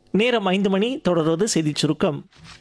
நேரம் ஐந்து மணி தொடர்வது செய்திச் சுருக்கம்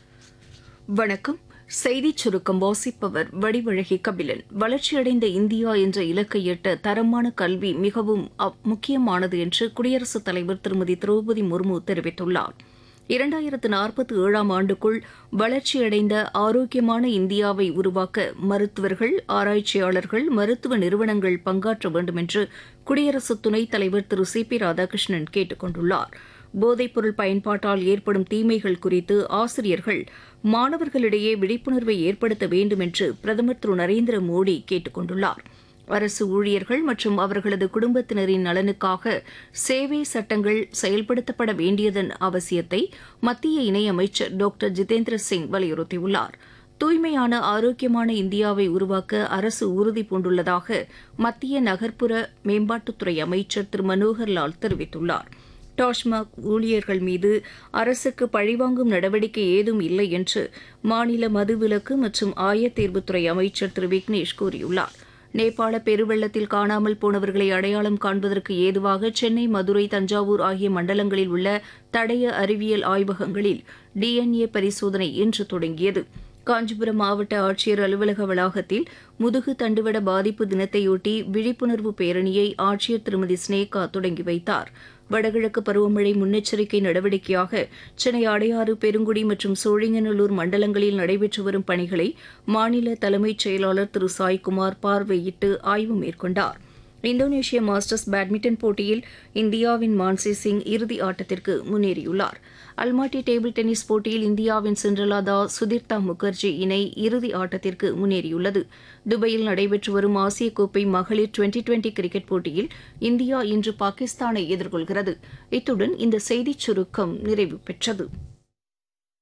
வணக்கம் செய்திச் சுருக்கம் வாசிப்பவர் வடிவழகி கபிலன் வளர்ச்சியடைந்த இந்தியா என்ற இலக்கை எட்ட தரமான கல்வி மிகவும் அவ்- முக்கியமானது என்று குடியரசுத் தலைவர் திருமதி திரௌபதி முர்மு தெரிவித்துள்ளார் இரண்டாயிரத்து நாற்பத்தி ஏழாம் ஆண்டுக்குள் வளர்ச்சியடைந்த ஆரோக்கியமான இந்தியாவை உருவாக்க மருத்துவர்கள் ஆராய்ச்சியாளர்கள் மருத்துவ நிறுவனங்கள் பங்காற்ற வேண்டும் என்று குடியரசு துணைத் தலைவர் திரு சி பி ராதாகிருஷ்ணன் கேட்டுக் கொண்டுள்ளார் போதைப்பொருள் பயன்பாட்டால் ஏற்படும் தீமைகள் குறித்து ஆசிரியர்கள் மாணவர்களிடையே விழிப்புணர்வை ஏற்படுத்த வேண்டும் என்று பிரதமர் திரு நரேந்திர மோடி கேட்டுக் கொண்டுள்ளார் அரசு ஊழியர்கள் மற்றும் அவர்களது குடும்பத்தினரின் நலனுக்காக சேவை சட்டங்கள் செயல்படுத்தப்பட வேண்டியதன் அவசியத்தை மத்திய இணையமைச்சர் டாக்டர் ஜிதேந்திர சிங் வலியுறுத்தியுள்ளார் தூய்மையான ஆரோக்கியமான இந்தியாவை உருவாக்க அரசு உறுதி பூண்டுள்ளதாக மத்திய நகர்ப்புற மேம்பாட்டுத்துறை அமைச்சர் திரு மனோகர் லால் தெரிவித்துள்ளார் டாஸ்மாக் ஊழியர்கள் மீது அரசுக்கு பழிவாங்கும் நடவடிக்கை ஏதும் இல்லை என்று மாநில மதுவிலக்கு மற்றும் ஆயத்தேர்வுத்துறை அமைச்சர் திரு விக்னேஷ் கூறியுள்ளார் நேபாள பெருவெள்ளத்தில் காணாமல் போனவர்களை அடையாளம் காண்பதற்கு ஏதுவாக சென்னை மதுரை தஞ்சாவூர் ஆகிய மண்டலங்களில் உள்ள தடய அறிவியல் ஆய்வகங்களில் டிஎன்ஏ பரிசோதனை இன்று தொடங்கியது காஞ்சிபுரம் மாவட்ட ஆட்சியர் அலுவலக வளாகத்தில் முதுகு தண்டுவட பாதிப்பு தினத்தையொட்டி விழிப்புணர்வு பேரணியை ஆட்சியர் திருமதி ஸ்னேகா தொடங்கி வைத்தார் வடகிழக்கு பருவமழை முன்னெச்சரிக்கை நடவடிக்கையாக சென்னை அடையாறு பெருங்குடி மற்றும் சோழிங்கநல்லூர் மண்டலங்களில் நடைபெற்று வரும் பணிகளை மாநில தலைமைச் செயலாளர் திரு சாய்குமார் பார்வையிட்டு ஆய்வு மேற்கொண்டார் இந்தோனேஷிய மாஸ்டர்ஸ் பேட்மிண்டன் போட்டியில் இந்தியாவின் மான்சி சிங் இறுதி ஆட்டத்திற்கு முன்னேறியுள்ளார் அல்மாட்டி டேபிள் டென்னிஸ் போட்டியில் இந்தியாவின் சிண்ட்ரலா தாஸ் சுதீர்த்தா முகர்ஜி இணை இறுதி ஆட்டத்திற்கு முன்னேறியுள்ளது துபாயில் நடைபெற்று வரும் ஆசிய கோப்பை மகளிர் டுவெண்டி டுவெண்டி கிரிக்கெட் போட்டியில் இந்தியா இன்று பாகிஸ்தானை எதிர்கொள்கிறது இத்துடன் இந்த செய்திச் சுருக்கம் நிறைவு பெற்றது